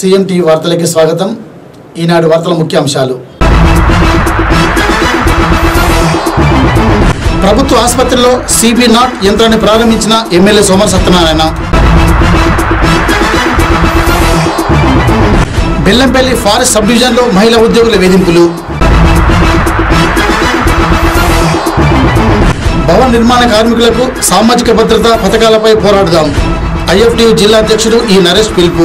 CM TV వార్తలకి స్వాగతం ఈనాడు వార్తల ముఖ్యాంశాలు ప్రభుత్వ ఆసుపత్రిలో సిబి నాట్ యంత్రాన్ని ప్రారంభించిన MLA Somara Satyanarayana Bellampalli forest sub డివిజన్లో మహిళా ఉద్యోగుల వేధింపులు భవన నిర్మాణ కార్మికులకు సామాజిక భద్రత పథకాలపై పోరాడుదాం ఐఎఫ్టియు జిల్లా అధ్యక్షుడు ఈ నరేష్ పిలుపు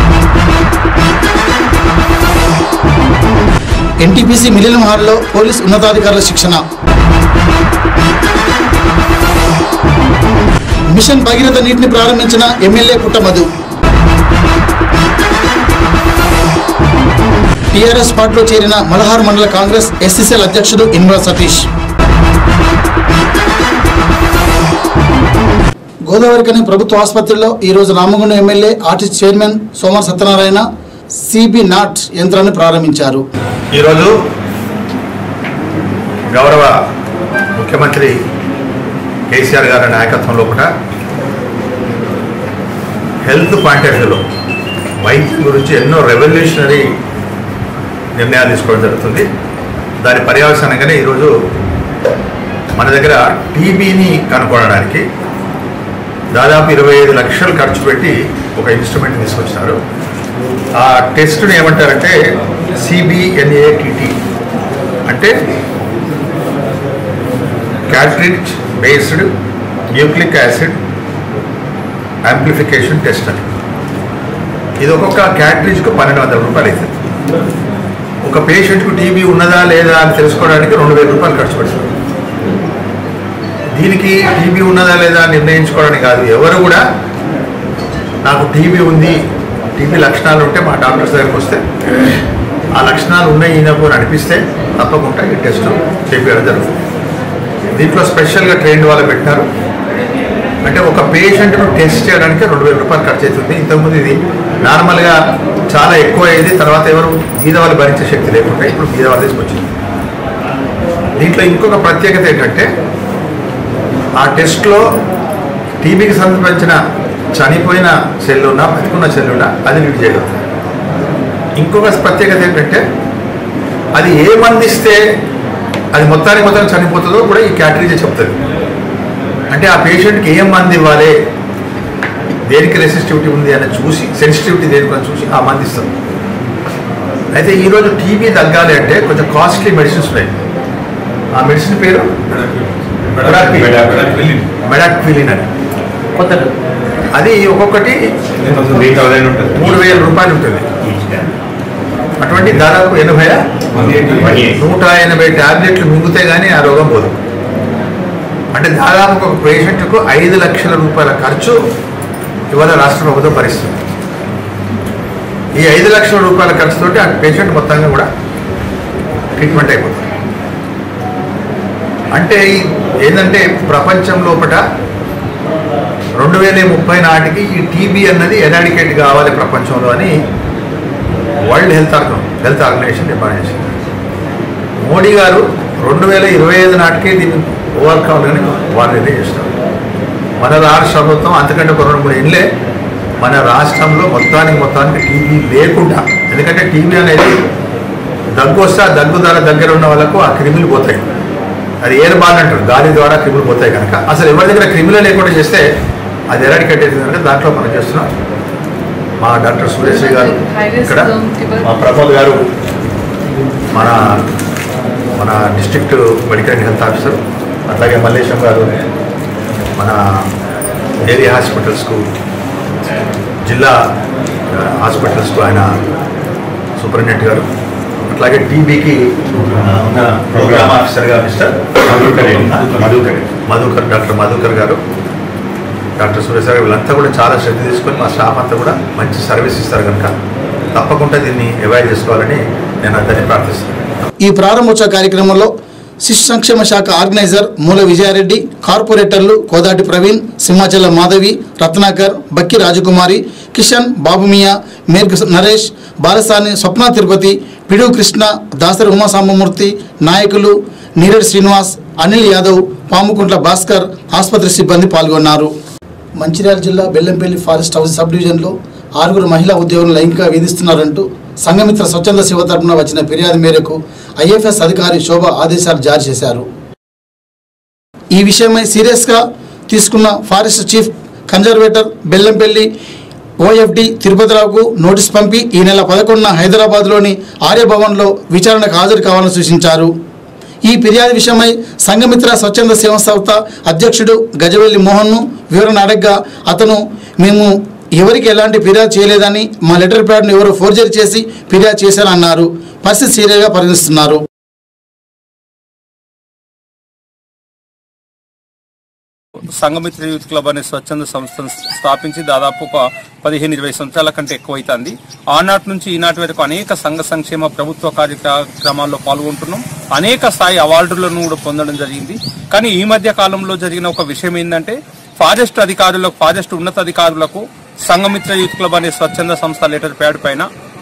ఎన్టీపీసీ మిలియన్ హాల్లో పోలీస్ ఉన్నతాధికారుల శిక్షణ మిషన్ భగీరథ నీటిని ప్రారంభించిన ఎమ్మెల్యే పుట్టమధు టీఆర్ఎస్ పార్టీలో చేరిన మలహార్ మండల కాంగ్రెస్ ఎస్సీసీఎల్ అధ్యక్షుడు ఇన్వా సతీష్ గోదావరికని ప్రభుత్వ ఆసుపత్రిలో ఈరోజు Ramagundam MLA RTC chairman Somar Satyanarayana CB NAAT యంత్రాన్ని ప్రారంభించారు ఈరోజు గౌరవ ముఖ్యమంత్రి కేసీఆర్ గారి నాయకత్వంలో కూడా హెల్త్ పాయింట్ ఆఫ్ వ్యూలో వైద్యం గురించి ఎన్నో రెవల్యూషనరీ నిర్ణయాలు తీసుకోవడం జరుగుతుంది దాని పర్యవసానంగానే ఈరోజు మన దగ్గర టీబీని కనుక్కోవడానికి దాదాపు ఇరవై ఐదు లక్షలు ఖర్చు పెట్టి ఒక ఇన్స్ట్రుమెంట్ తీసుకొచ్చినారు ఆ టెస్ట్ని ఏమంటారంటే సిబిఎన్ఏటిటి అంటే cartridge based nucleic acid amplification test అని ఇది ఒక్కొక్క క్యాట్రిడ్జ్కు పన్నెండు వందల రూపాయలు అవుతుంది ఒక పేషెంట్కు టీబీ ఉన్నదా లేదా అని తెలుసుకోవడానికి రెండు వేల రూపాయలు ఖర్చు పెడుతుంది దీనికి టీబీ ఉన్నదా లేదా అని నిర్ణయించుకోవడానికి కాదు ఎవరు కూడా నాకు టీబీ ఉంది టీబీ లక్షణాలు ఉంటే మా డాక్టర్స్ దగ్గరికి వస్తే ఆ లక్షణాలు ఉన్నాయి ఈయనకు అని అనిపిస్తే తప్పకుండా ఈ టెస్ట్ చేపించడం జరుగుతుంది దీంట్లో స్పెషల్గా ట్రైన్ వాళ్ళు పెట్టినారు అంటే ఒక పేషెంట్ను టెస్ట్ చేయడానికి రెండు వేల రూపాయలు ఖర్చు అవుతుంది ఇంతకుముందు ఇది నార్మల్గా చాలా ఎక్కువ అయ్యేది తర్వాత ఎవరు బీద వాళ్ళు భరించే శక్తి లేకుండా ఇప్పుడు బీద వాళ్ళు తీసుకొచ్చింది దీంట్లో ఇంకొక ప్రత్యేకత ఏంటంటే ఆ టెస్ట్లో టీబీకి సంబంధించిన చనిపోయిన సెల్ ఉన్నా బతికున్న సెల్ ఉన్నా అది లీడ్ చేయగలుగుతుంది ఇంకొక ప్రత్యేకత ఏంటంటే అది ఏ మందిస్తే అది మొత్తానికి మొత్తం చనిపోతుందో కూడా ఈ క్యాటరీజే చెప్తుంది అంటే ఆ పేషెంట్కి ఏం మంది ఇవ్వాలి దేనికి రెసిస్టివిటీ ఉంది అని చూసి సెన్సిటివిటీ దేనికి అని చూసి ఆ మంది ఇస్తుంది అయితే ఈరోజు టీబీ తగ్గాలి అంటే కొంచెం కాస్ట్లీ మెడిసిన్స్ ఉన్నాయి ఆ మెడిసిన్ పేరు మెడాక్విలిన్ అని అది ఒక్కొక్కటి మూడు వేల రూపాయలు ఉంటుంది అటువంటి దాదాపు ఎనభై నూట ఎనభై ట్యాబ్లెట్లు మింగితే కానీ ఆ రోగం పోదు అంటే దాదాపు ఒక పేషెంట్కు ఐదు లక్షల రూపాయల ఖర్చు ఇవాళ రాష్ట్ర ప్రభుత్వం భరిస్తుంది ఈ ఐదు లక్షల రూపాయల ఖర్చుతోటి ఆ పేషెంట్ మొత్తంగా కూడా ట్రీట్మెంట్ అయిపోతుంది అంటే ఈ- ఏంటంటే ప్రపంచం లోపల రెండు వేల ముప్పై నాటికి ఈ టీబీ అన్నది ఎరాడికేట్ కావాలి ప్రపంచంలో అని world health organ health organisation demand చేసింది మోడీ గారు రెండు వేల ఇరవై ఐదు నాటికే దీన్ని ఓవర్ కావాలని వాళ్ళు నిర్ణయం చేస్తారు మన రాష్ట్ర ప్రభుత్వం అంతకంటే ఒక రెండు మూడు ఏళ్ళే మన రాష్ట్రంలో మొత్తానికి మొత్తానికి టీబీ లేకుండా ఎందుకంటే టీబీ అనేది దగ్గు వస్తే ఆ దగ్గు ద్వారా దగ్గర ఉన్న వాళ్ళకు ఆ క్రిములు పోతాయి అది ఎయిర్ బాల్ అంటారు గాలి ద్వారా క్రిములు పోతాయి కనుక అసలు ఎవరి దగ్గర క్రిములు లేకుండా చేస్తే అది ఎరాడికేట్ అవుతుంది కనుక దాంట్లో మనం చేస్తున్నాం మా డాక్టర్ సురేశ్వరి గారు ఇక్కడ మా ప్రమోద్ గారు మన మన district medical and health officer అట్లాగే మల్లేశం గారు మన ఏరియా హాస్పిటల్స్కు జిల్లా ఆ, హాస్పిటల్స్కు ఆయన సూపరింటెండెంట్ గారు అట్లాగే టీబీకి ఉన్న ప్రోగ్రామ్ ఆఫీసర్గా mister Madhukar Madhukar doctor Madhukar garu doctor Suresh గారు వీళ్ళంతా కూడా చాలా శ్రద్ధ తీసుకొని మా స్టాఫ్ అంతా కూడా మంచి సర్వీస్ ఇస్తారు కనుక తప్పకుండా దీన్ని అవాయిడ్ చేసుకోవాలని నేను అందరినీ ప్రార్థిస్తున్నాను ఈ ప్రారంభోత్సవ కార్యక్రమంలో శిశు సంక్షేమ శాఖ ఆర్గనైజర్ మూల విజయారెడ్డి కార్పొరేటర్లు కోదాటి ప్రవీణ్ సింహాచల మాధవి రత్నాకర్ బక్కి రాజకుమారి కిషన్ బాబుమియా మేర్గ్ నరేష్ బాలసాని స్వప్న తిరుపతి పిడు కృష్ణ దాసరి ఉమాసాంబమూర్తి నాయకులు నీరడ్ శ్రీనివాస్ అనిల్ యాదవ్ పాముకుంట్ల భాస్కర్ ఆసుపత్రి సిబ్బంది పాల్గొన్నారు మంచిర్యాల జిల్లా బెల్లంపల్లి ఫారెస్ట్ హౌస్ సబ్ డివిజన్లో ఆరుగురు మహిళా ఉద్యోగులను లైంగిక వేధిస్తున్నారంటూ సంఘమిత్ర స్వచ్ఛంద శివ తరపున వచ్చిన ఫిర్యాదు మేరకు ఐఎఫ్ఎస్ అధికారి శోభ ఆదేశాలు జారీ చేశారు ఈ విషయమై సీరియస్గా తీసుకున్న forest chief conservator Bellampalli OFD తిరుపతిరావుకు నోటీస్ పంపి ఈ నెల పదకొండున హైదరాబాద్లోని ఆర్యభవన్లో విచారణకు హాజరు కావాలని సూచించారు ఈ ఫిర్యాదు విషయమై సంఘమిత్ర స్వచ్ఛంద సేవా సంస్థ అధ్యక్షుడు గజవెల్లి మోహన్ను వివరణ అడగ్గా అతను మేము ఎవరికి ఎలాంటి ఫిర్యాదు చేయలేదని మా లెటర్ ప్యాడ్ను ఎవరో ఫోర్జరీ చేసి ఫిర్యాదు చేశారన్నారు పరిస్థితి సీరియస్గా పరిగణిస్తున్నారు సంఘమిత్ర యూత్ క్లబ్ అనే స్వచ్ఛంద సంస్థను స్థాపించి దాదాపు ఒక పదిహేను ఇరవై సంవత్సరాల కంటే ఎక్కువైతుంది ఆనాటి నుంచి ఈనాటి వరకు అనేక సంఘ సంక్షేమ ప్రభుత్వ కార్యక్రమాల్లో పాల్గొంటున్నాం అనేక స్థాయి అవార్డులను కూడా పొందడం జరిగింది కానీ ఈ మధ్య కాలంలో జరిగిన ఒక విషయం ఏంటంటే ఫారెస్ట్ అధికారులకు ఫారెస్ట్ ఉన్నతాధికారులకు సంఘమిత్ర యూత్ క్లబ్ అనే స్వచ్ఛంద సంస్థ లెటర్ ప్యాడ్ పైన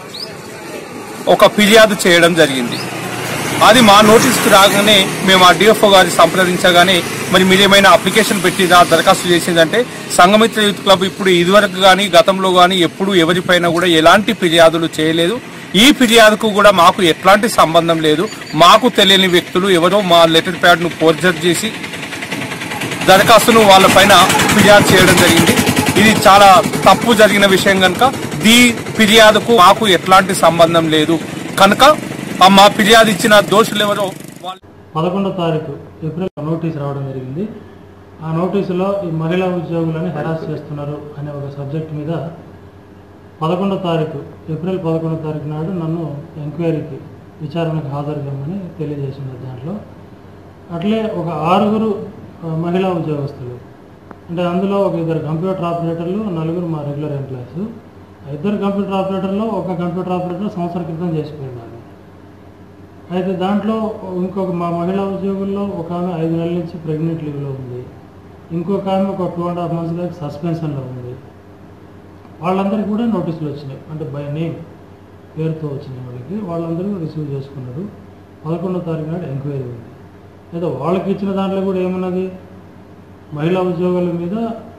ఒక ఫిర్యాదు చేయడం జరిగింది అది మా నోటీస్కి రాగానే మేము ఆ డిఎఫ్ఓ గారి సంప్రదించగానే మరి మీరేమైనా అప్లికేషన్ పెట్టిందా దరఖాస్తు చేసిందంటే సంఘమిత్ర యూత్ క్లబ్ ఇప్పుడు ఇదివరకు కానీ గతంలో కానీ ఎప్పుడు ఎవరిపైన కూడా ఎలాంటి ఫిర్యాదులు చేయలేదు ఈ ఫిర్యాదుకు కూడా మాకు ఎట్లాంటి సంబంధం లేదు మాకు తెలియని వ్యక్తులు ఎవరో మా లెటర్ ప్యాడ్ను ఫోర్జర్ చేసి దరఖాస్తును వాళ్ళపైన ఫిర్యాదు చేయడం జరిగింది ఇది చాలా తప్పు జరిగిన విషయం కనుక దీ ఫిర్యాదుకు మాకు ఎట్లాంటి సంబంధం లేదు కనుక ఆ మా ఫిర్యాదు ఇచ్చిన దోషులు ఎవరో వాళ్ళు పదకొండో తారీఖు ఏప్రిల్ నోటీస్ రావడం జరిగింది ఆ నోటీసులో ఈ మహిళా ఉద్యోగులని హెరాస్ చేస్తున్నారు అనే ఒక సబ్జెక్ట్ మీద పదకొండో తారీఖు ఏప్రిల్ పదకొండో తారీఖు నాడు నన్ను ఎంక్వైరీకి విచారణకు హాజరు కమ్మని తెలియజేసింది దాంట్లో అట్లే ఒక ఆరుగురు ఆ, మహిళా ఉద్యోగస్తులు అంటే అందులో ఒక ఇద్దరు కంప్యూటర్ ఆపరేటర్లు నలుగురు మా రెగ్యులర్ ఎంప్లాయీస్ ఆ ఇద్దరు కంప్యూటర్ ఆపరేటర్లో ఒక కంప్యూటర్ ఆపరేటర్ సంవత్సరం క్రితం చేసిపోయినారు అయితే దాంట్లో ఇంకొక మా మహిళా ఉద్యోగుల్లో ఒక ఆమె ఐదు నెలల నుంచి ప్రెగ్నెంట్ లీవ్లో ఉంది ఇంకొక ఆమె ఒక టూ అండ్ హాఫ్ మంత్స్ దాకా సస్పెన్షన్లో ఉంది వాళ్ళందరికీ కూడా నోటీసులు వచ్చినాయి అంటే బై నేమ్ పేరుతో వచ్చినాయి వాళ్ళకి వాళ్ళందరూ రిసీవ్ చేసుకున్నారు పదకొండో తారీఖు నాడు ఎంక్వైరీ ఉంది అయితే వాళ్ళకి ఇచ్చిన దాంట్లో కూడా ఏమున్నది మహిళా ఉద్యోగుల మీద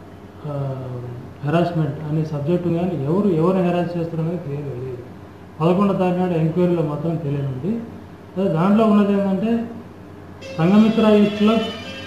హెరాస్మెంట్ అనే సబ్జెక్టు కానీ ఎవరు ఎవరు హెరాస్ చేస్తారనేది క్లియర్గా లేదు పదకొండో తారీఖు నాడు ఎంక్వైరీలో మాత్రం తెలియనుంది అదే దాంట్లో ఉన్నది ఏంటంటే Sanghamitra youth club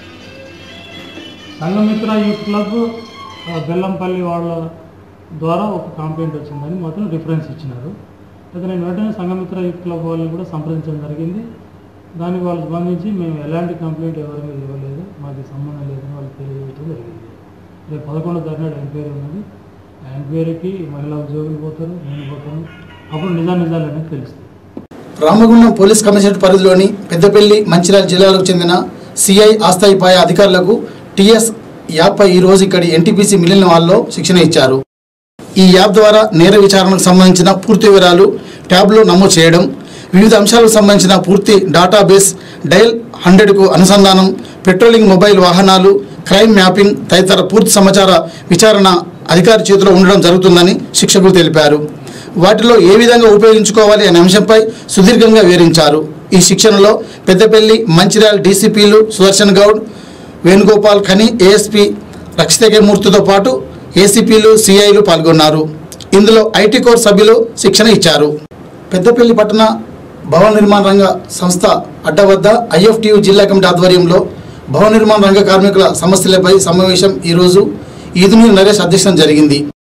Sanghamitra youth club ఆ, బెల్లంపల్లి వాళ్ళ ద్వారా ఒక కంప్లైంట్ వచ్చిందని మాత్రం రిఫరెన్స్ ఇచ్చినారు అయితే నేను వెంటనే సంఘమిత్ర యూత్ క్లబ్ వాళ్ళని కూడా సంప్రదించడం జరిగింది దానికి వాళ్ళు స్పందించి మేము ఎలాంటి కంప్లైంట్ ఎవరి మీద ఇవ్వలేదు మాకు సంబంధం లేదని వాళ్ళు తెలియజేయడం జరిగింది రేపు పదకొండో తారీఖు ఎంక్వైరీ ఉన్నది ఆ ఎంక్వైరీకి మహిళా ఉద్యోగులు పోతారు నేను పోతాను అప్పుడు నిజా నిజాలు అనేది తెలుస్తుంది రామగుండం పోలీస్ కమిషనరేట్ పరిధిలోని పెద్దపల్లి మంచిర్యాల జిల్లాలకు చెందిన సిఐ ఆస్థాయిపాయ అధికారులకు టిఎస్ యాప్పై ఈ రోజు ఇక్కడి ఎన్టీపీసీ మిలియన్ హాల్లో శిక్షణ ఇచ్చారు ఈ యాప్ ద్వారా నేర విచారణకు సంబంధించిన పూర్తి వివరాలు ట్యాబ్లో నమోదు చేయడం వివిధ అంశాలకు సంబంధించిన పూర్తి డేటాబేస్ డయల్ హండ్రెడ్కు అనుసంధానం పెట్రోలింగ్ మొబైల్ వాహనాలు క్రైమ్ మ్యాపింగ్ తదితర పూర్తి సమాచార విచారణ అధికారి చేతిలో ఉండడం జరుగుతుందని శిక్షకులు తెలిపారు వాటిలో ఏ విధంగా ఉపయోగించుకోవాలి అనే అంశంపై సుదీర్ఘంగా వివరించారు ఈ శిక్షణలో పెద్దపల్లి మంచిర్యాల డీసీపీలు సుదర్శన్ గౌడ్ వేణుగోపాల్ ఖని ఏఎస్పీ రక్షితకేమూర్తితో పాటు ఏసీపీలు సిఐలు పాల్గొన్నారు ఇందులో ఐటీ కోర్ సభ్యులు శిక్షణ ఇచ్చారు పెద్దపల్లి పట్టణ భవన నిర్మాణ రంగ సంస్థ అడ్డ వద్ద ఐఎఫ్టియు జిల్లా కమిటీ ఆధ్వర్యంలో భవన నిర్మాణ రంగ కార్మికుల సమస్యలపై సమావేశం ఈరోజు ఈదునూరి నరేష్ అధ్యక్షతన జరిగింది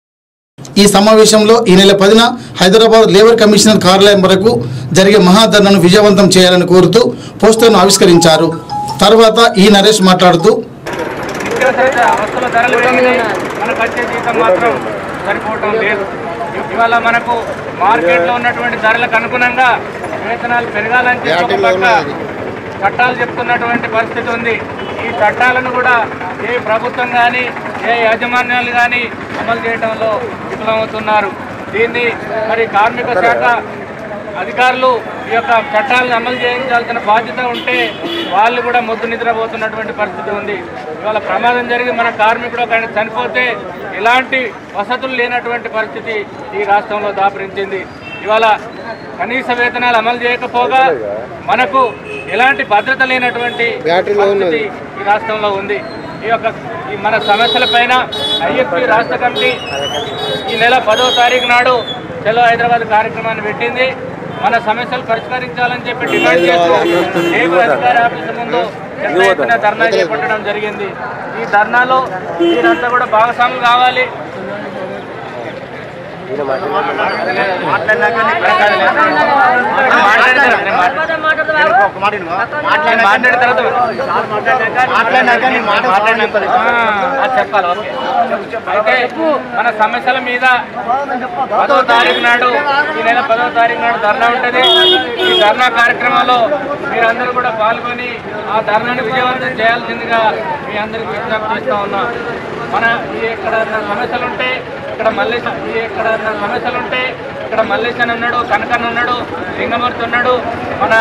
ఈ సమావేశంలో ఈ నెల పదిన హైదరాబాద్ లేబర్ కమిషనర్ కార్యాలయం వరకు జరిగే మహాధర్నాను విజయవంతం చేయాలని కోరుతూ పోస్టర్ను ఆవిష్కరించారు తర్వాత ఈ నరేష్ మాట్లాడుతూ నిత్యావసర వస్తువుల ధరలు పెరిగినాయి మనకు వచ్చే జీతం మాత్రం సరిపోవటం లేదు ఇవాళ మనకు మార్కెట్లో ఉన్నటువంటి ధరలకు అనుగుణంగా వేతనాలు పెరగాలని చెప్పి ఒక పక్క చట్టాలు చెప్తున్నటువంటి పరిస్థితి ఉంది ఈ చట్టాలను కూడా ఏ ప్రభుత్వం కానీ ఏ యాజమాన్యాలు కానీ అమలు చేయడంలో విఫలమవుతున్నారు దీన్ని మరి కార్మిక శాఖ అధికారులు ఈ యొక్క చట్టాలను అమలు చేయించాల్సిన బాధ్యత ఉంటే వాళ్ళు కూడా మొద్దు నిద్రపోతున్నటువంటి పరిస్థితి ఉంది ఇవాళ ప్రమాదం జరిగి మన కార్మికుడు ఒక ఆయన చనిపోతే ఎలాంటి వసతులు లేనటువంటి పరిస్థితి ఈ రాష్ట్రంలో దాపరించింది ఇవాళ కనీస వేతనాలు అమలు చేయకపోగా మనకు ఎలాంటి భద్రత లేనటువంటి పరిస్థితి ఈ రాష్ట్రంలో ఉంది ఈ యొక్క ఈ మన సమస్యల పైన ఐఎఫ్పి రాష్ట్ర కమిటీ ఈ నెల పదవ తారీఖు నాడు చలో హైదరాబాద్ కార్యక్రమాన్ని పెట్టింది మన సమస్యలు పరిష్కరించాలని చెప్పి డిమాండ్ చేస్తూ లేబర్ అధికారి ఆఫీసు ముందు పెద్ద ఎత్తున ధర్నా చేపట్టడం జరిగింది ఈ ధర్నాలో మీరంతా కూడా భాగస్వాములు కావాలి మాట్లాడిన తర్వాత చెప్పాలి ఓకే. అయితే మన సమస్యల మీద పదవ తారీఖు నాడు ఈ నెల పదవ తారీఖు నాడు ధర్నా ఉంటుంది ఈ ధర్నా కార్యక్రమంలో మీరందరూ కూడా పాల్గొని ఆ ధర్నాని విజయవంతం చేయాల్సిందిగా మీ అందరికీ విజ్ఞప్తి చేస్తా ఉన్నాం మన ఈ ఎక్కడ సమస్యలు ఉంటే ఇక్కడ మల్లేశ ఈ ఎక్కడ సమస్యలు ఉంటే ఇక్కడ మల్లేశన్ ఉన్నాడు కనకన్ ఉన్నాడు లింగమూర్తి ఉన్నాడు మన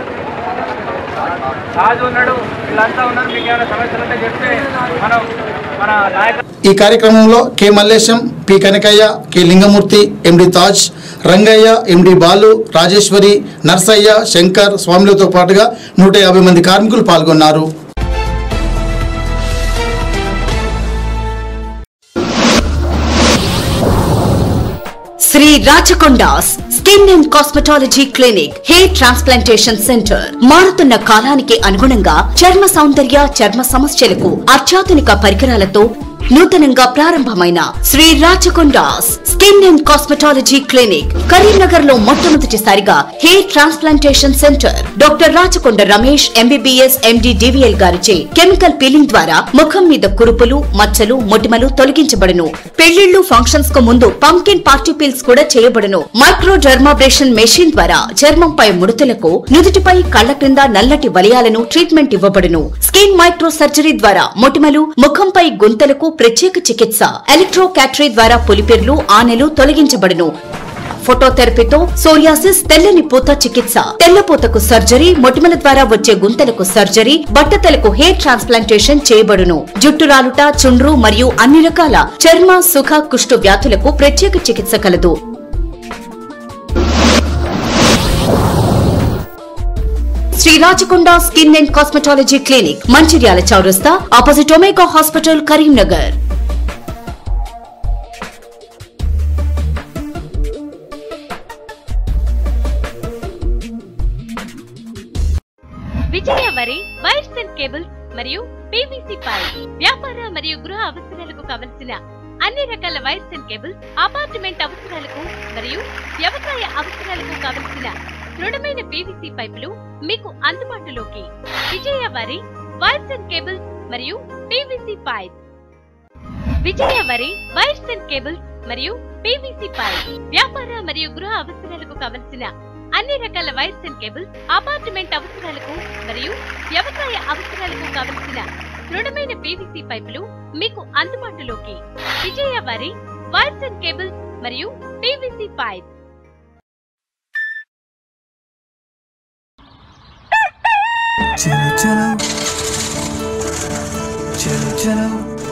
రాజు ఉన్నాడు వీళ్ళంతా ఉన్నారు మీకు ఏమైనా సమస్యలు ఉంటే చెప్తే మనం మన నాయక ఈ కార్యక్రమంలో K Mallesham P Kanakaiah K Lingamurthy MD Taj Rangaiah MD Balu Rajeshwari Narsaiah Shankar స్వాములతో పాటుగా నూట యాభై మంది కార్మికులు పాల్గొన్నారు Shri Rachakonda's skin and cosmetology clinic hair transplantation centre మారుతున్న కాలానికి అనుగుణంగా చర్మ సౌందర్య చర్మ సమస్యలకు అత్యాధునిక పరికరాలతో నూతనంగా ప్రారంభమైన Shri Rachakonda's skin and cosmetology clinic Karimnagar లో మొట్టమొదటిసారిగా hair transplantation centre doctor Rachakonda Ramesh MBBS MD DVL గారిచే కెమికల్ పీలింగ్ ద్వారా ముఖం మీద కురుపులు మచ్చలు మొటిమలు తొలగించబడును పెళ్లిళ్లు ఫంక్షన్స్ కు ముందు పంకిన్ పార్టీ పీల్స్ కూడా చేయబడును మైక్రో డర్మాబ్రేషన్ మెషిన్ ద్వారా చర్మంపై ముడతలకు నుదుటిపై కళ్ల క్రింద నల్లటి వలయాలను ట్రీట్మెంట్ ఇవ్వబడును స్కిన్ మైక్రో సర్జరీ ద్వారా మొటిమలు ముఖంపై గుంతలకు ప్రత్యేక చికిత్స ఎలక్ట్రో క్యాటరీ ద్వారా పులిపిర్లు ఆనెలు తొలగించబడును ఫోటోథెరపీతో సోరియాసిస్ తెల్లని పూత చికిత్స తెల్లపూతకు సర్జరీ మొటిమల ద్వారా వచ్చే గుంతలకు సర్జరీ బట్టతలకు హెయిర్ ట్రాన్స్ప్లాంటేషన్ చేయబడును జుట్టు రాలుట చుండ్రు మరియు అన్ని రకాల చర్మ సుఖ కుష్టు వ్యాధులకు ప్రత్యేక చికిత్స కలదు Shri Rachakonda skin and cosmetology clinic Mancherial చౌరస్తా opposite omega hospital Karimnagar Vijaya Vari wires and cables మరియు పీవీసీ పైప్ వ్యాపార మరియు గృహ అవసరాలకు కావలసిన అన్ని రకాల వైర్స్ అండ్ కేబుల్స్ అపార్ట్మెంట్ అవసరాలకు మరియు వ్యవసాయ అవసరాలకు కావలసిన దృఢమైన పీవీసీ పైపులు మీకు అందుబాటులోకి Vijaya Vari wires and cables మరియు PVC pipe Vijaya Vari wires and cables మరియు పీవీసీ పైప్ వ్యాపార మరియు గృహ అవసరాలకు కావలసిన అన్ని రకాల వైర్స్ అండ్ కేబుల్స్ అపార్ట్మెంట్ అవసరాలకు మరియు వ్యవసాయ అవసరాలకు కావలసిన దృఢమైన పీవీసీ పైపులు మీకు అందుబాటులోకి Vijaya Vari wires and cables మరియు పీవీసీ పైప్ చలో చలో చలో చలో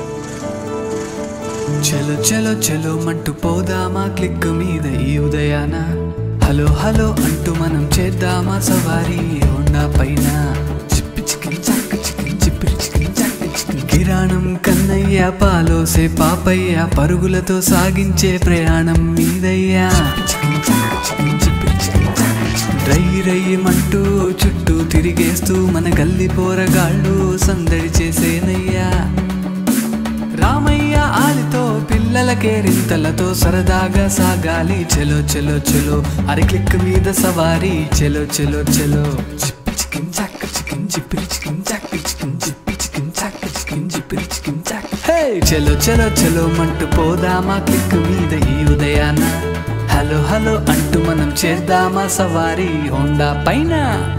చలో చలో చలో మంటూ పోదామా క్లిక్ మీద ఈ ఉదయాన హలో హలో అంటూ మనం చేద్దామా సవారీ హోండా పైన చిప్పి చికిన్ చాక్ చికిన్ చిప్పిరి చికిన్ చాక్ చికిన్ కిరాణం కన్నయ్య పాలోసే పాపయ్య పరుగులతో సాగించే ప్రయాణం మీదయ్యా చికిన్ చాక్ చికిన్ చిప్పిరి చికిన్ చాక్ చికిన్. రై రయ్యమంటూ చుట్టూ తిరిగేస్తూ మన గల్లి పోరగాళ్ళు సందడి చేసేనయ్యా రామయ్య ఆలితో పిల్లల కేరింతలతో సరదాగా సాగాలి చెలో చెలో చెలో అరి క్లిక్ మీద సవారీ చెలో చెలో చెలో చిప్పి చికిన్ చాక్ చికిన్ చిప్పిరి చికిన్ చాక్ చికిన్ చిప్పి చికిన్ చాక్ చికిన్ చిప్పిరి చికిన్ చాక్ హే చెలో చెలో చెలో మంటూ పోదామా క్లిక్ మీద ఈ ఉదయాన హలో హలో అంటూ మనం చేద్దామా సవారీ హోండా పైన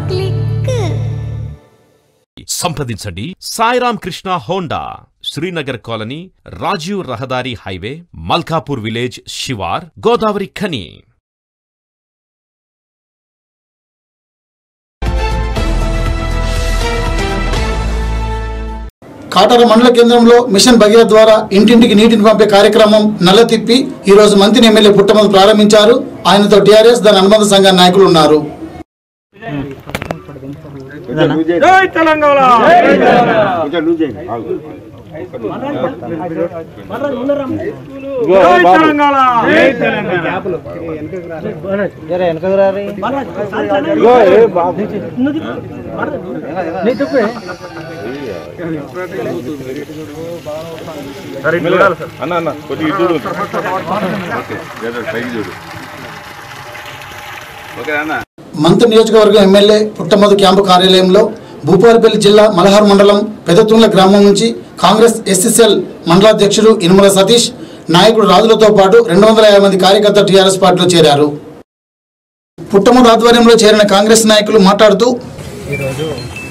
సంప్రదించండి సాయిరామ్ కృష్ణ హోండా శ్రీనగర్ కాలనీ రాజీవ్ రహదారి హైవే మల్కాపూర్ విలేజ్ శివార్ గోదావరి ఖని కాటర మండల కేంద్రంలో మిషన్ భగీరథ ద్వారా ఇంటింటికి నీటిని పంపే కార్యక్రమం నల్ల తిప్పి ఈ రోజు మంత్రి ఎమ్మెల్యే పుట్టమది ప్రారంభించారు ఆయనతో టీఆర్ఎస్ దాని అనుబంధ సంఘ నాయకులు ఉన్నారు అన్న అన్న కొద్దిగా ఇటు చూడు పైకి చూడు ఓకే అన్న మంత్రి నియోజకవర్గం ఎమ్మెల్యే పుట్టమధు క్యాంపు కార్యాలయంలో భూపాలపల్లి జిల్లా మలహార్ మండలం పెదతుండ్ల గ్రామం నుంచి కాంగ్రెస్ ఎస్ఎస్ఎల్ మండలాధ్యక్షుడు ఇనుమల సతీష్ నాయకుడు రాజులతో పాటు రెండు వందల యాభై మంది కార్యకర్తలు టీఆర్ఎస్ పార్టీలో చేరారు పుట్టమధు ఆధ్వర్యంలో చేరిన కాంగ్రెస్ నాయకులు మాట్లాడుతూ ఈరోజు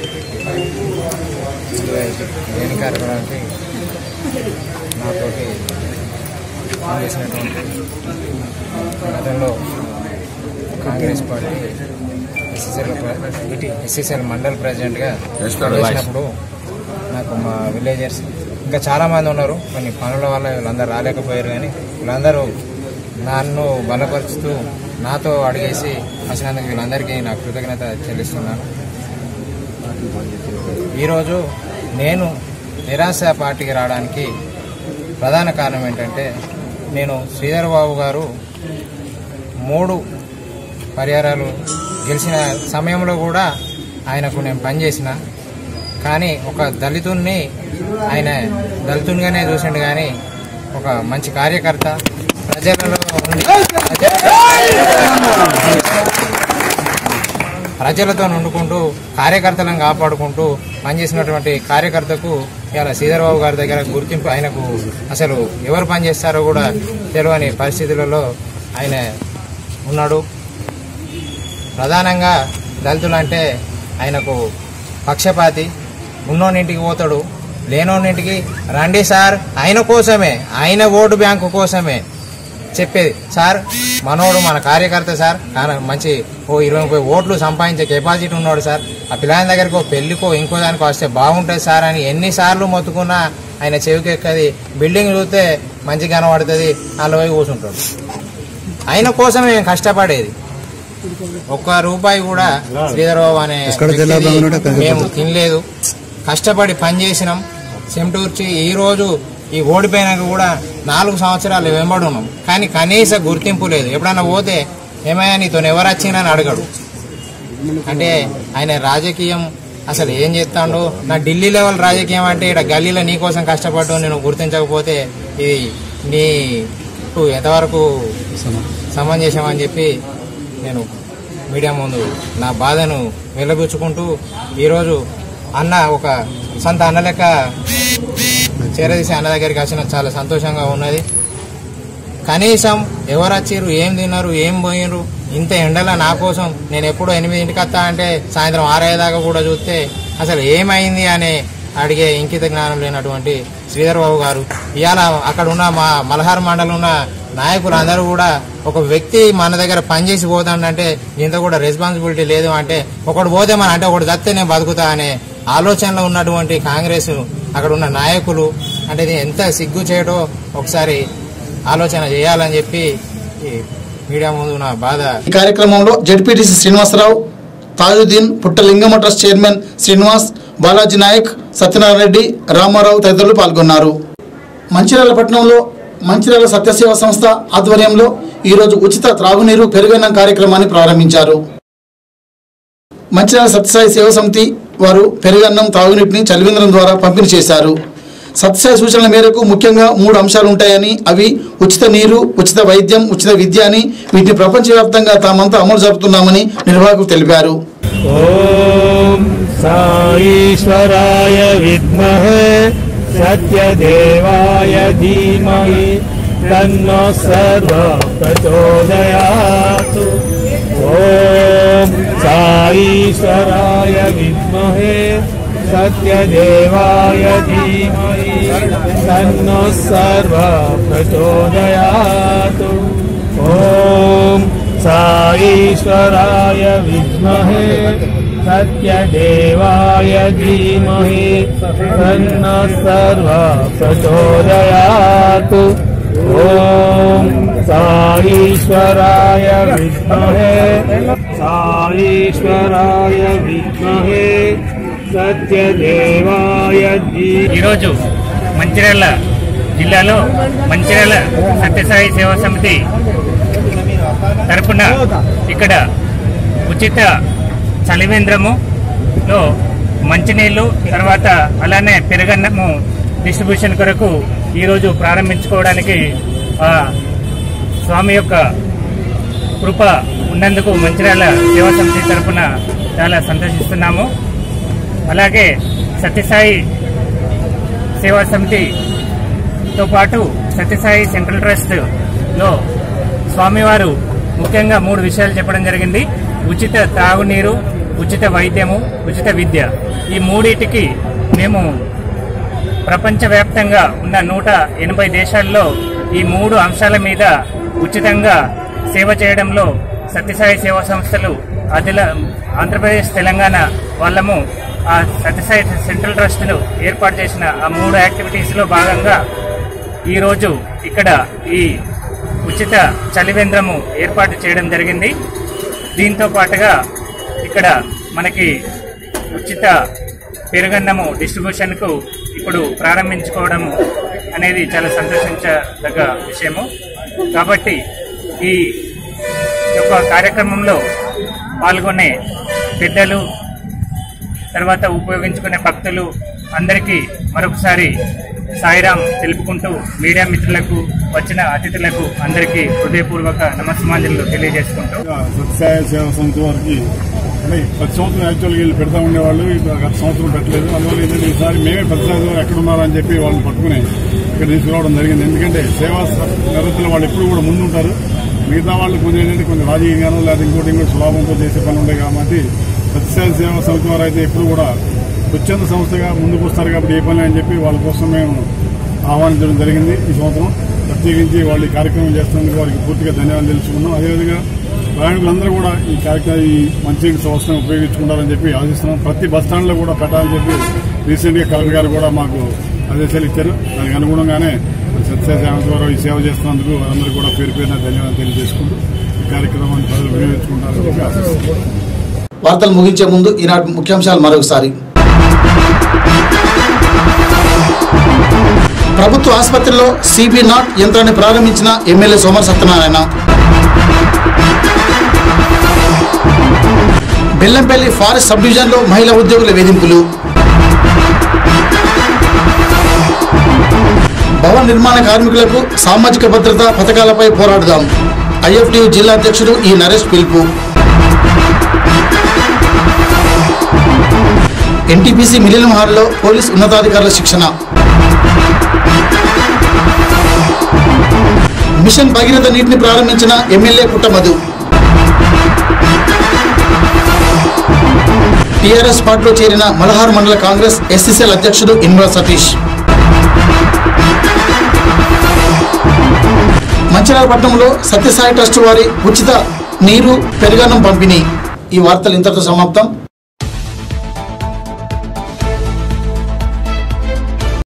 లేని కార్యక్రమానికి నాతోటి పనిచేసినటువంటి గతంలో కాంగ్రెస్ పార్టీ ఎస్ఎస్ఎల్ ఇటీ ఎస్ఎస్ఎల్ మండల్ ప్రెసిడెంట్గా చేసినప్పుడు నాకు మా విలేజర్స్ ఇంకా చాలామంది ఉన్నారు కొన్ని పనుల వల్ల వీళ్ళందరూ రాలేకపోయారు కానీ వీళ్ళందరూ నన్ను బలపరుచుతూ నాతో అడిగేసి వచ్చినందుకు వీళ్ళందరికీ నా కృతజ్ఞత చెల్లిస్తున్నాను ఈరోజు నేను నిరాశ పార్టీకి రావడానికి ప్రధాన కారణం ఏంటంటే నేను శ్రీధర్ బాబు గారు మూడు పరిహారాలు గెలిచిన సమయంలో కూడా ఆయనకు నేను పనిచేసిన కానీ ఒక దళితుణ్ణి ఆయన దళితునిగానే చూసిండు కానీ ఒక మంచి కార్యకర్త ప్రజలలో ఉండి ప్రజలతో నుండుకుంటూ కార్యకర్తలను కాపాడుకుంటూ పనిచేసినటువంటి కార్యకర్తకు ఇలా శ్రీధరబాబు గారి దగ్గర గుర్తింపు ఆయనకు అసలు ఎవరు పనిచేస్తారో కూడా తెలియని పరిస్థితులలో ఆయన ఉన్నాడు ప్రధానంగా దళితులు అంటే ఆయనకు పక్షపాతి ఉన్నోనింటికి పోతాడు లేనోనింటికి రండి సార్ ఆయన కోసమే ఆయన ఓటు బ్యాంకు కోసమే చెప్పేది సార్ మనోడు మన కార్యకర్త సార్ కానీ మంచి ఓ ఇరవై ముప్పై ఓట్లు సంపాదించే కెపాసిటీ ఉన్నాడు సార్ ఆ పిల్లని దగ్గరికి ఓ పెళ్లికో ఇంకో దానికో వస్తే బాగుంటుంది సార్ అని ఎన్నిసార్లు మొత్తుకున్నా ఆయన చెవికి ఎక్కది బిల్డింగ్ చూస్తే మంచి కనబడుతుంది అందులో పోయి కూర్చుంటాడు ఆయన కోసమే మేము కష్టపడేది ఒక్క రూపాయి కూడా శ్రీధరబాబు అనే వ్యక్తిది మేము తినలేదు కష్టపడి పని చేసినాం సెంటూర్చి ఈ రోజు ఈ ఓడిపోయినాక కూడా నాలుగు సంవత్సరాలు వెంబడి ఉన్నాం కానీ కనీస గుర్తింపు లేదు ఎప్పుడన్నా పోతే ఏమయ్యా నీతో ఎవరు వచ్చిందని అడగడు అంటే ఆయన రాజకీయం అసలు ఏం చేస్తాడో నా ఢిల్లీ లెవెల్ రాజకీయం అంటే ఇక్కడ గల్లీలో నీ కోసం కష్టపడ్డు నేను గుర్తించకపోతే ఇది నీ ఎంతవరకు సమంజసమని చెప్పి నేను మీడియా ముందు నా బాధను వెల్లబుచ్చుకుంటూ ఈరోజు అన్న ఒక సొంత అన్న లెక్క చేరదీసి అన్న దగ్గరికి వచ్చిన చాలా సంతోషంగా ఉన్నది కనీసం ఎవరు వచ్చారు ఏం తిన్నారు ఏం పోయినరు ఇంత ఎండల నా కోసం నేను ఎప్పుడో ఎనిమిదింటికి వస్తా అంటే సాయంత్రం ఆరయ్యేదాకా కూడా చూస్తే అసలు ఏమైంది అనే అడిగే ఇంకిత జ్ఞానం లేనటువంటి శ్రీధర్ బాబు గారు ఇవాళ అక్కడ ఉన్న మా మలహార్ మండలం ఉన్న నాయకులు అందరూ కూడా ఒక వ్యక్తి మన దగ్గర పనిచేసి పోతాడంటే ఇంత కూడా రెస్పాన్సిబిలిటీ లేదు అంటే ఒకడు పోతే మన అంటే ఒకటి చస్తే నేను బతుకుతా అనే ఆలోచనలో ఉన్నటువంటి కాంగ్రెస్ అక్కడ ఉన్న నాయకులు అంటే ఇది ఎంత సిగ్గు చేయడో ఒకసారి ఆలోచన చేయాలని చెప్పి ఈ మీడియా ముందు నా బాధ ఈ కార్యక్రమంలో ZPTC Srinivasarao Tajuddin Puttalingama trust chairman Srinivas Balaji Nayak Satyanarayana Reddy Ramarao తదితరులు పాల్గొన్నారు మంచిర్యాల పట్టణంలో మంచిర్యాల సత్యసేవ సంస్థ ఆధ్వర్యంలో ఈరోజు ఉచిత త్రాగునీరు పెరుగన్నం కార్యక్రమాన్ని ప్రారంభించారు మంచిర్యాల సత్యసాయి సేవ సమితి వారు పెరుగన్నం తాగునీటిని చలివేంద్రం ద్వారా పంపిణీ చేశారు సత్యసాయి సూచనల మేరకు ముఖ్యంగా మూడు అంశాలు ఉంటాయని అవి ఉచిత నీరు ఉచిత వైద్యం ఉచిత విద్య అని వీటిని ప్రపంచవ్యాప్తంగా తామంతా అమలు జరుపుతున్నామని నిర్వాహకులు తెలిపారు ॐ साईश्वराय विद्महे सत्यदेवाय धीमहि तन्नो सर्व प्रचोदयात् ॐ साईश्वराय विद्महे सत्यदेवाय धीमहि तन्नो सर्व प्रचोदयात् ॐ साईश्वराय विद्महे सत्यदेवाय धीमहि तन्नः सर्व प्रचोदयात् ॐ साईश्वराय विद्महे साईश्वराय विद्महे సత్యదేవాయ ఈరోజు మంచిర్యాల జిల్లాలో మంచిర్యాల సత్యసాయి సేవా సమితి తరపున ఇక్కడ ఉచిత చలివేంద్రము లో మంచినీళ్ళు తర్వాత అలానే పెరుగన్నము డిస్ట్రిబ్యూషన్ కొరకు ఈరోజు ప్రారంభించుకోవడానికి ఆ స్వామి యొక్క కృప ఉన్నందుకు మంచిర్యాల సేవా సమితి తరపున చాలా సంతోషిస్తున్నాము అలాగే సత్యసాయి సేవా సమితితో పాటు సత్యసాయి సెంట్రల్ ట్రస్ట్ లో స్వామివారు ముఖ్యంగా మూడు విషయాలు చెప్పడం జరిగింది ఉచిత తాగునీరు ఉచిత వైద్యము ఉచిత విద్య ఈ మూడింటికి మేము ప్రపంచవ్యాప్తంగా ఉన్న నూట ఎనభై దేశాల్లో ఈ మూడు అంశాల మీద ఉచితంగా సేవ చేయడంలో సత్యసాయి సేవా సంస్థలు అదిల ఆంధ్రప్రదేశ్ తెలంగాణ వాళ్ళము ఆ సత్యసాయి సెంట్రల్ ట్రస్ట్ను ఏర్పాటు చేసిన ఆ మూడు యాక్టివిటీస్లో భాగంగా ఈరోజు ఇక్కడ ఈ ఉచిత చలివేంద్రము ఏర్పాటు చేయడం జరిగింది దీంతో పాటుగా ఇక్కడ మనకి ఉచిత పెరుగన్నము డిస్ట్రిబ్యూషన్కు ఇప్పుడు ప్రారంభించుకోవడం అనేది చాలా సంతోషించదగ్గ విషయము కాబట్టి ఈ యొక్క కార్యక్రమంలో పాల్గొనే పెద్దలు తర్వాత ఉపయోగించుకునే భక్తులు అందరికీ మరొకసారి సాయిరాం తెలుపుకుంటూ మీడియా మిత్రులకు వచ్చిన అతిథులకు అందరికీ హృదయపూర్వక నమస్మాంజలు తెలియజేసుకుంటూ సత్యసాయ సేవా సమితి వారికి అంటే ప్రతి సంవత్సరం యాక్చువల్గా వీళ్ళు పెడతా ఉండేవాళ్ళు ఇప్పుడు గత సంవత్సరం పెట్టలేదు అందువల్ల ఏంటంటే ఈసారి మేమే ప్రతిసారి ఎక్కడ ఉన్నారని చెప్పి వాళ్ళని పట్టుకుని ఇక్కడ తీసుకురావడం జరిగింది ఎందుకంటే సేవా నిరతులు వాళ్ళు ఎప్పుడు కూడా ముందుంటారు మిగతా వాళ్ళు కొంచెం ఏంటంటే కొంచెం రాజకీయంగానో లేదా ఇంకోటి ఇంకోటి సులభంతో చేసే పని ఉండే కాబట్టి సత్యసాయి సేవా సమితి వారు అయితే ఎప్పుడు కూడా స్వచ్ఛంద సంస్థగా ముందుకు వస్తారు కాబట్టి ఏ పని అని చెప్పి వాళ్ళ కోసం మేము ఆహ్వానించడం జరిగింది ఈ సంవత్సరం ప్రత్యేకించి వాళ్ళు ఈ కార్యక్రమం చేస్తున్నందుకు వారికి పూర్తిగా ధన్యవాదాలు తెలుసుకున్నాం అదేవిధంగా ప్రయాణికులందరూ కూడా ఈ కార్యక్రమం ఈ మంచి సంస్థను ఉపయోగించుకుంటారని చెప్పి ఆశిస్తున్నాం ప్రతి బస్ స్టాండ్లో కూడా పెట్టాలని చెప్పి రీసెంట్గా కలెక్టర్ గారు కూడా మాకు ఆదేశాలు ఇచ్చారు దానికి అనుగుణంగానే మరి సత్యసాయి సేవ ద్వారా ఈ సేవ చేస్తున్నందుకు వారందరూ కూడా పేరు పేరున ధన్యవాదాలు తెలియజేసుకుంటూ ఈ కార్యక్రమాన్ని ప్రజలు వినియోగించుకుంటారని చెప్పి ఆశిస్తున్నాం వార్తలు ముగించే ముందు ఈనాటి ముఖ్యాంశాలు మరొకసారి ప్రభుత్వ ఆసుపత్రిలో సిబి నాట్ యంత్రాన్ని ప్రారంభించిన MLA Somar Satyanarayana Bellampalli forest sub డివిజన్లో మహిళా ఉద్యోగుల వేధింపులు భవన నిర్మాణ కార్మికులకు సామాజిక భద్రత పథకాలపై పోరాడుదాం ఐఎఫ్టియు జిల్లా అధ్యక్షుడు ఈ నరేష్ పిలుపు ఎన్టీపీసీ మిలియన్ హాల్లో పోలీస్ ఉన్నతాధికారుల శిక్షణ మిషన్ భగీరథ నీటిని ప్రారంభించిన ఎమ్మెల్యే పుట్టమధు టీఆర్ఎస్ పార్టీలో చేరిన మలహార్ మండల కాంగ్రెస్ ఎస్సీసీఎల్ అధ్యక్షుడు ఇన్వా సతీష్ మంచిర్యాల పట్టణంలో సత్యసాయి ట్రస్ట్ వారి ఉచిత నీరు పెరుగన్నం పంపిణీ ఈ వార్తలు ఇంతటితో సమాప్తం